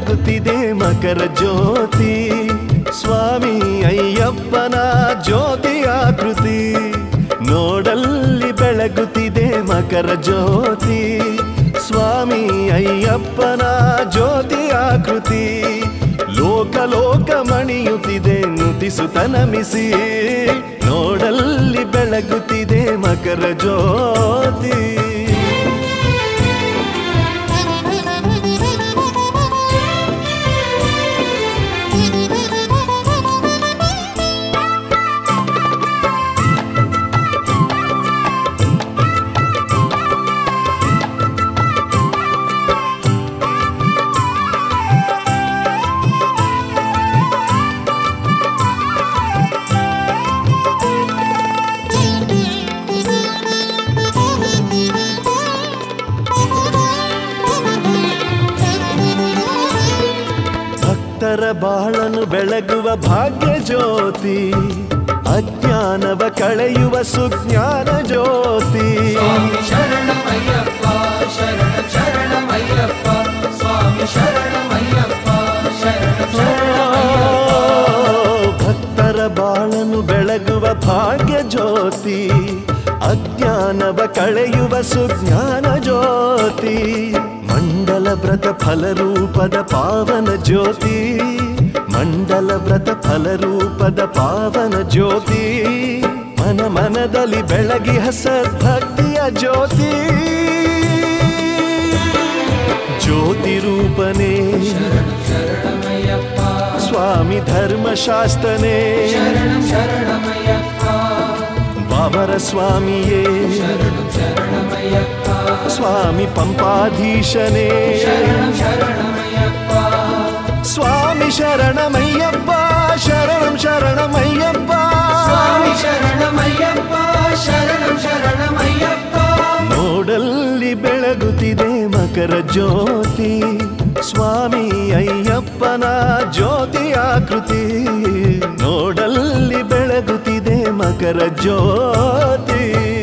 ಬೆಳಗುತ್ತಿದೆ ಮಕರ ಜ್ಯೋತಿ ಸ್ವಾಮಿ ಅಯ್ಯಪ್ಪನ ಜ್ಯೋತಿಯ ಕೃತಿ ನೋಡಲ್ಲಿ ಬೆಳಗುತ್ತಿದೆ ಮಕರ ಜ್ಯೋತಿ ಸ್ವಾಮಿ ಅಯ್ಯಪ್ಪನ ಜ್ಯೋತಿಯ ಕೃತಿ ಲೋಕ ಲೋಕ ಮಣಿಯುತ್ತಿದೆ ನುತಿಸುತ್ತ ನಮಿಸಿ ನೋಡಲ್ಲಿ ಬೆಳಗುತ್ತಿದೆ ಮಕರ ಜ್ಯೋತಿ ಭಕ್ತರ ಬಾಳನು ಬೆಳಗುವ ಭಾಗ್ಯ ಜ್ಯೋತಿ ಅಜ್ಞಾನವ ಕಳೆಯುವ ಸುಜ್ಞಾನ ಜ್ಯೋತಿ ಸ್ವಾಮಿ ಶರಣಮಯ್ಯಪ್ಪ ಶರಣ ಶರಣಮಯ್ಯಪ್ಪ ಸ್ವಾಮಿ ಶರಣಮಯ್ಯಪ್ಪ ಶರಣ ಶರಣಮಯ್ಯಪ್ಪ ಭಕ್ತರ ಬಾಳನು ಬೆಳಗುವ ಭಾಗ್ಯ ಜ್ಯೋತಿ ಅಜ್ಞಾನವ ಕಳೆಯುವ ಸುಜ್ಞಾನ ಜ್ಯೋತಿ ಮಂಡಲ ವ್ರತ ಫಲರೂಪದ ಪಾವನ ಜ್ಯೋತಿ ಮಂಡಲ ವ್ರತ ಫಲರೂಪದ ಪಾವನ ಜ್ಯೋತಿ ಮನ ಮನದಲ್ಲಿ ಬೆಳಗಿ ಸದ್ಭಕ್ತಿಯ ಜ್ಯೋತಿ ಜ್ಯೋತಿ ರೂಪನೇ ಶರಣಮಯ್ಯಪ್ಪ ಸ್ವಾಮಿ ಧರ್ಮಶಾಸ್ತನೇ ಶರಣ ಶರಣಮಯ್ಯಪ್ಪ ಬಾಬರ ಸ್ವಾಮಿಯೇ ಶರಣ ಶರಣಮಯ್ಯಪ್ಪ ಸ್ವಾಮಿ ಪಂಪಾಧೀಶನೇ ಶರಣ ಶರಣಮಯ್ಯಪ್ಪ ಸ್ವಾಮಿ ಶರಣಮಯ್ಯಪ್ಪ ಶರಣಂ ಶರಣಮಯ್ಯಪ್ಪ ಸ್ವಾಮಿ ಶರಣಮಯ್ಯಪ್ಪ ಶರಣಂ ಶರಣಮಯ್ಯಪ್ಪ ನೋಡಲ್ಲಿ ಬೆಳಗುತ್ತಿದೆ ಮಕರ ಜ್ಯೋತಿ ಸ್ವಾಮಿ ಅಯ್ಯಪ್ಪನ ಜ್ಯೋತಿಯ ಕೃತಿ ನೋಡಲ್ಲಿ ಬೆಳಗುತ್ತಿದೆ ಮಕರ ಜ್ಯೋತಿ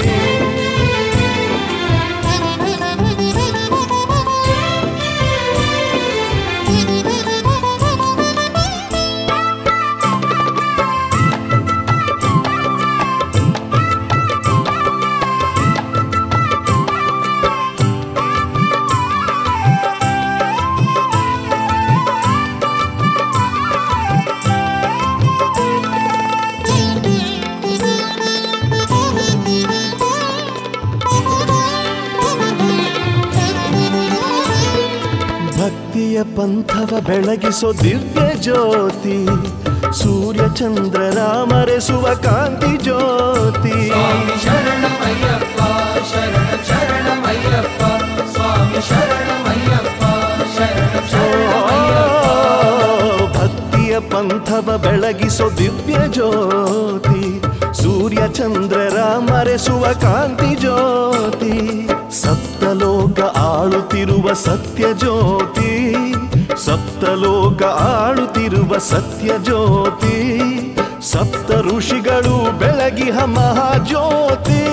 ಭಕ್ತಿಯ ಪಂಥವ ಬೆಳಗಿಸೋ ದಿವ್ಯ ಜ್ಯೋತಿ ಸೂರ್ಯ ಚಂದ್ರರ ಮರೆಸುವ ಕಾಂತಿ ಜ್ಯೋತಿ ಸ್ವಾಮಿ ಶರಣಮಯ್ಯಪ್ಪ ಶರಣ ಶರಣಮಯ್ಯಪ್ಪ ಸ್ವಾಮಿ ಶರಣಮಯ್ಯಪ್ಪ ಶರಣ ಶರಣಮಯ್ಯಪ್ಪ ಭಕ್ತಿಯ ಪಂಥವ ಬೆಳಗಿಸೋ ದಿವ್ಯ ಜ್ಯೋತಿ ಸೂರ್ಯ ಚಂದ್ರರ ಮರೆಸುವ ಕಾಂತಿ ಜ್ಯೋತಿ ಸಪ್ತಲೋಕ ಆಳುತ್ತಿರುವ ಸತ್ಯ ಜ್ಯೋತಿ ಸಪ್ತಲೋಕ ಆಳುತ್ತಿರುವ ಸತ್ಯ ಜ್ಯೋತಿ ಸಪ್ತ ಋಷಿಗಳು ಬೆಳಗಿಹ ಮಹಾಜ್ಯೋತಿ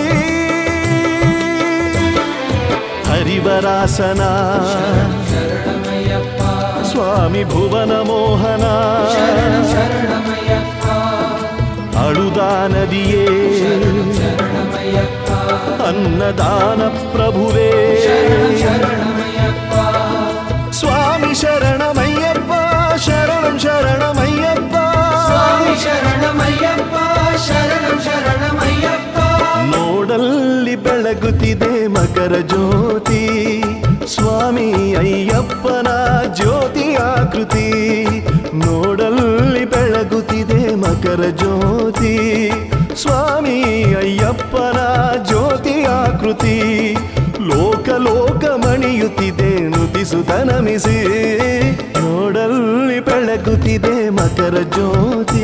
ಹರಿವರಾಸನ ಶರಣಮಯ್ಯಪ್ಪ ಸ್ವಾಮಿ ಭುವನ ಮೋಹನ ಶರಣ ಶರಣಮಯ್ಯಪ್ಪ ಅಳುದಾ ನದಿಯೇ ಶರಣಮಯ್ಯಪ್ಪ ಅನ್ನದಾನ ಪ್ರಭುವೇ ಶರಣ ಶರಣಮಯ್ಯಪ್ಪ ಸ್ವಾಮಿ ಶರಣಮಯ್ಯಪ್ಪ ಶರಣಂ ಶರಣಮಯ್ಯಪ್ಪ ಸ್ವಾಮಿ ಶರಣಮಯ್ಯಪ್ಪ ಶರಣಂ ಶರಣಮಯ್ಯಪ್ಪ ನೋಡಲ್ಲಿ ಬೆಳಗುತ್ತಿದೆ ಮಕರ ಜ್ಯೋತಿ ಸ್ವಾಮಿ ಅಯ್ಯಪ್ಪನ ಜ್ಯೋತಿಯ ಕೃತಿ ನೋಡಲ್ಲಿ ಬೆಳಗುತ್ತಿದೆ ಮಕರ ಜ್ಯೋತಿ ಸ್ವಾಮಿ ಅಯ್ಯಪ್ಪನ ಜ್ಯೋತಿಯ ಕೃತಿ ಲೋಕ ಲೋಕ ಮಣಿಯುತ್ತಿದೆ ನುತಿಸುತ್ತ ನಮಿಸಿ ನೋಡಲ್ಲಿ ಬೆಳಗುತ್ತಿದೆ ಮಕರ ಜ್ಯೋತಿ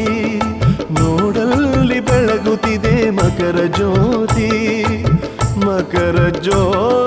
ನೋಡಲ್ಲಿ ಬೆಳಗುತ್ತಿದೆ ಮಕರ ಜ್ಯೋತಿ ಮಕರ ಜ್ಯೋತಿ